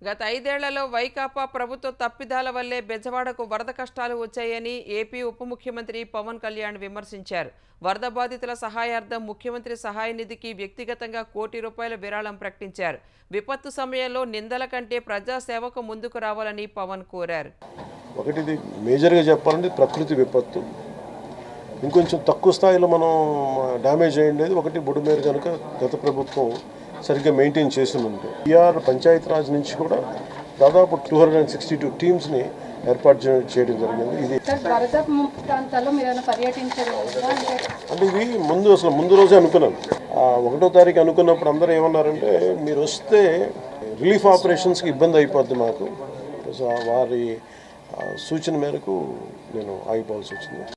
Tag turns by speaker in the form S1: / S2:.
S1: గత ఐదేళ్లలో వైకాపా ప్రభుత్వ తప్పిదాల వల్లే బెజవాడకు వరద కష్టాలు వచ్చాయని ఏపీ ఉప ముఖ్యమంత్రి పవన్ కళ్యాణ్ విమర్శించారు వరద బాధితుల సహాయార్థం ముఖ్యమంత్రి సహాయ నిధికి వ్యక్తిగతంగా కోటి రూపాయల విరాళం ప్రకటించారు విపత్తు సమయంలో నిందల కంటే ప్రజాసేవకు ముందుకు రావాలని పవన్ కోరారు
S2: ఒకటిది మేజర్గా చెప్పాలంటే ప్రకృతి విపత్తు ఇంకొంచెం తక్కువ స్థాయిలో మనం డ్యామేజ్ అయ్యిండేది ఒకటి బుడమేరు కనుక గత ప్రభుత్వం సరిగ్గా మెయింటైన్ చేసి ఉంటే బీఆర్ పంచాయతీ రాజ్ నుంచి కూడా దాదాపు two hundred and sixty two టీమ్స్ని ఏర్పాటు చే- చేయడం జరిగింది ఇది
S3: సార్ వరద ముంపు ప్రాంతాల్లో మీరు ఏమైనా పర్యటించడం అంటే
S2: అంటే ఇది ముందు అసలు ముందు రోజే అనుకున్నాను ఆ, ఒకటో తారీఖు అనుకున్నప్పుడు అందరూ ఏమన్నారంటే మీరు వస్తే రిలీఫ్ ఆపరేషన్స్కి ఇబ్బంది అయిపోద్ది మాకు సో వారి ఆ, సూచన మేరకు నేను ఆగిపోవాల్సి వచ్చింది